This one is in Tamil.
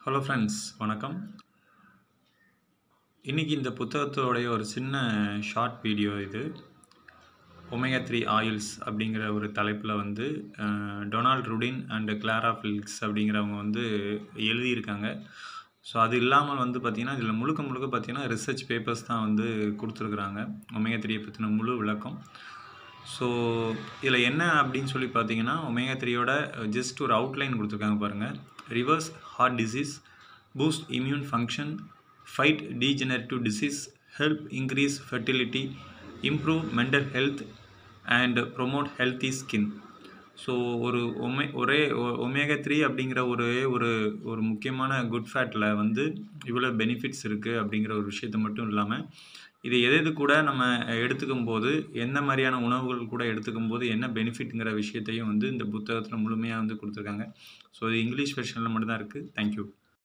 ஹலோ ஃப்ரெண்ட்ஸ் வணக்கம் இன்றைக்கி இந்த புத்தகத்தோடைய ஒரு சின்ன ஷார்ட் வீடியோ இது ஒமேகா த்ரீ ஆயில்ஸ் அப்படிங்கிற ஒரு தலைப்பில் வந்து uh, Donald Rudin and Clara Felix அப்படிங்கிறவங்க வந்து எழுதியிருக்காங்க ஸோ அது இல்லாமல் வந்து பார்த்திங்கன்னா இதில் முழுக்க முழுக்க பார்த்திங்கன்னா ரிசர்ச் பேப்பர்ஸ் தான் வந்து கொடுத்துருக்குறாங்க ஒமேகா த்ரீயை பற்றின முழு விளக்கம் ஸோ இதில் என்ன அப்படின்னு சொல்லி பார்த்தீங்கன்னா ஒமேகா த்ரீயோட ஜஸ்ட் ஒரு அவுட்லைன் கொடுத்துருக்காங்க பாருங்கள் reverse heart disease boost immune function fight degenerative disease help increase fertility improve mental health and promote healthy skin so ஒரு ஒமே ஒரே ஒமேகா த்ரீ அப்படிங்கிற ஒரே ஒரு ஒரு முக்கியமான குட் ஃபேட்டில் வந்து இவ்வளோ பெனிஃபிட்ஸ் இருக்குது அப்படிங்கிற ஒரு விஷயத்த மட்டும் இல்லாமல் இது எது எது கூட நம்ம எடுத்துக்கும் போது எந்த மாதிரியான உணவுகள் கூட எடுத்துக்கும் போது என்ன பெனிஃபிட்ங்கிற விஷயத்தையும் வந்து இந்த புத்தகத்தில் முழுமையாக வந்து கொடுத்துருக்காங்க ஸோ இது இங்கிலீஷ் வெர்ஷனில் மட்டும்தான் இருக்குது தேங்க்யூ